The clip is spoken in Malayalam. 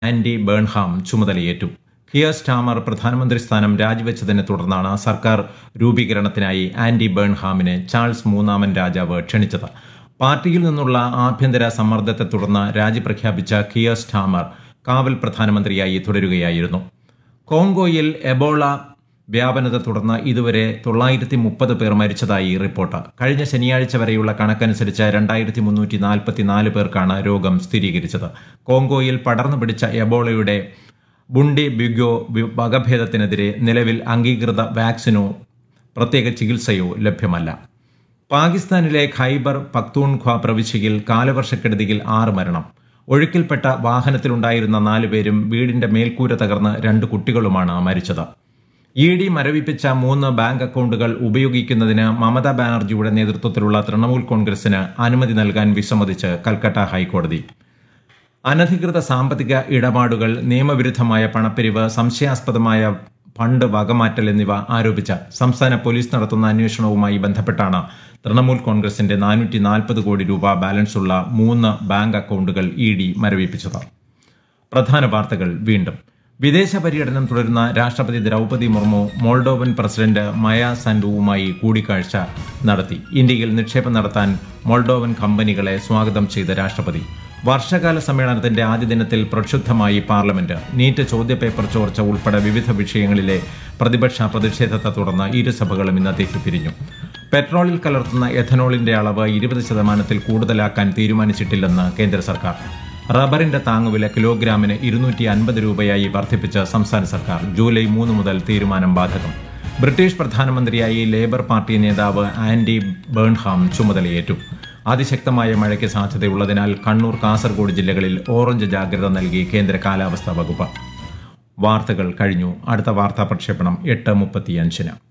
ആൻഡി ബേൺഹാം ചുമതലയേറ്റു കിയർ സ്റ്റാമർ പ്രധാനമന്ത്രി സ്ഥാനം രാജിവെച്ചതിനെ തുടർന്നാണ് സർക്കാർ രൂപീകരണത്തിനായി ആൻഡി ബേൺഹാമിനെ ചാൾസ് മൂന്നാമൻ രാജാവ് ക്ഷണിച്ചത് പാർട്ടിയിൽ നിന്നുള്ള ആഭ്യന്തര സമ്മർദ്ദത്തെ തുടർന്ന് രാജി പ്രഖ്യാപിച്ച കിയർ സ്റ്റാമർ കാവൽ പ്രധാനമന്ത്രിയായി തുടരുകയായിരുന്നു കോങ്കോയിൽ എബോള വ്യാപനത്തെ തുടർന്ന് ഇതുവരെ തൊള്ളായിരത്തി മുപ്പത് പേർ മരിച്ചതായി റിപ്പോർട്ട് കഴിഞ്ഞ ശനിയാഴ്ച വരെയുള്ള കണക്കനുസരിച്ച് രണ്ടായിരത്തി മുന്നൂറ്റി നാൽപ്പത്തിനാല് പേർക്കാണ് രോഗം സ്ഥിരീകരിച്ചത് കോങ്കോയിൽ പടർന്നു പിടിച്ച എബോളയുടെ ബുണ്ടി ബിഗോ വകഭേദത്തിനെതിരെ നിലവിൽ അംഗീകൃത വാക്സിനോ പ്രത്യേക ചികിത്സയോ ലഭ്യമല്ല പാകിസ്ഥാനിലെ ഖൈബർ പക്തൂൺഖ്വ പ്രവിശ്യയിൽ കാലവർഷക്കെടുതിയിൽ ആറ് മരണം ഒഴുക്കിൽപ്പെട്ട വാഹനത്തിലുണ്ടായിരുന്ന നാലുപേരും വീടിന്റെ മേൽക്കൂര തകർന്ന് രണ്ട് കുട്ടികളുമാണ് മരിച്ചത് ഇ ഡി മരവിപ്പിച്ച മൂന്ന് ബാങ്ക് അക്കൌണ്ടുകൾ ഉപയോഗിക്കുന്നതിന് മമതാ ബാനർജിയുടെ നേതൃത്വത്തിലുള്ള തൃണമൂൽ കോൺഗ്രസിന് അനുമതി നൽകാൻ വിസമ്മതിച്ച് കൽക്കട്ട ഹൈക്കോടതി അനധികൃത സാമ്പത്തിക ഇടപാടുകൾ നിയമവിരുദ്ധമായ പണപ്പിരിവ് സംശയാസ്പദമായ ഫണ്ട് വകമാറ്റൽ എന്നിവ ആരോപിച്ച സംസ്ഥാന പോലീസ് നടത്തുന്ന അന്വേഷണവുമായി ബന്ധപ്പെട്ടാണ് തൃണമൂൽ കോൺഗ്രസിന്റെ നാനൂറ്റി നാൽപ്പത് കോടി രൂപ ബാലൻസുള്ള മൂന്ന് ബാങ്ക് അക്കൌണ്ടുകൾ ഇ ഡി മരവിപ്പിച്ചത് പ്രധാന വാർത്തകൾ വീണ്ടും വിദേശ പര്യടനം തുടരുന്ന രാഷ്ട്രപതി ദ്രൗപതി മുർമു മോൾഡോവൻ പ്രസിഡന്റ് മയ സാൻഡുവുമായി കൂടിക്കാഴ്ച നടത്തി ഇന്ത്യയിൽ നിക്ഷേപം നടത്താൻ മോൾഡോവൻ കമ്പനികളെ സ്വാഗതം ചെയ്ത രാഷ്ട്രപതി വർഷകാല സമ്മേളനത്തിന്റെ ആദ്യ ദിനത്തിൽ പ്രക്ഷുബ്ധമായി പാർലമെന്റ് നീറ്റ് ചോദ്യപേപ്പർ ചോർച്ച ഉൾപ്പെടെ വിവിധ വിഷയങ്ങളിലെ പ്രതിപക്ഷ പ്രതിഷേധത്തെ തുടർന്ന് ഇരുസഭകളും ഇന്നത്തേക്ക് പിരിഞ്ഞു പെട്രോളിൽ കലർത്തുന്ന എഥനോളിന്റെ അളവ് ഇരുപത് ശതമാനത്തിൽ കൂടുതലാക്കാൻ തീരുമാനിച്ചിട്ടില്ലെന്ന് കേന്ദ്ര സർക്കാർ റബ്ബറിന്റെ താങ്ങുവില കിലോഗ്രാമിന് ഇരുന്നൂറ്റി അൻപത് രൂപയായി വർദ്ധിപ്പിച്ച് സംസ്ഥാന സർക്കാർ ജൂലൈ മൂന്ന് മുതൽ തീരുമാനം ബാധകം ബ്രിട്ടീഷ് പ്രധാനമന്ത്രിയായി ലേബർ പാർട്ടി നേതാവ് ആൻഡി ബേൺഹാം ചുമതലയേറ്റു അതിശക്തമായ മഴയ്ക്ക് സാധ്യതയുള്ളതിനാൽ കണ്ണൂർ കാസർഗോഡ് ജില്ലകളിൽ ഓറഞ്ച് ജാഗ്രത നൽകി കേന്ദ്ര കാലാവസ്ഥാ വകുപ്പ് വാർത്തകൾ കഴിഞ്ഞു അടുത്ത വാർത്താ പ്രക്ഷേപണം എട്ട് മുപ്പത്തിയഞ്ചിന്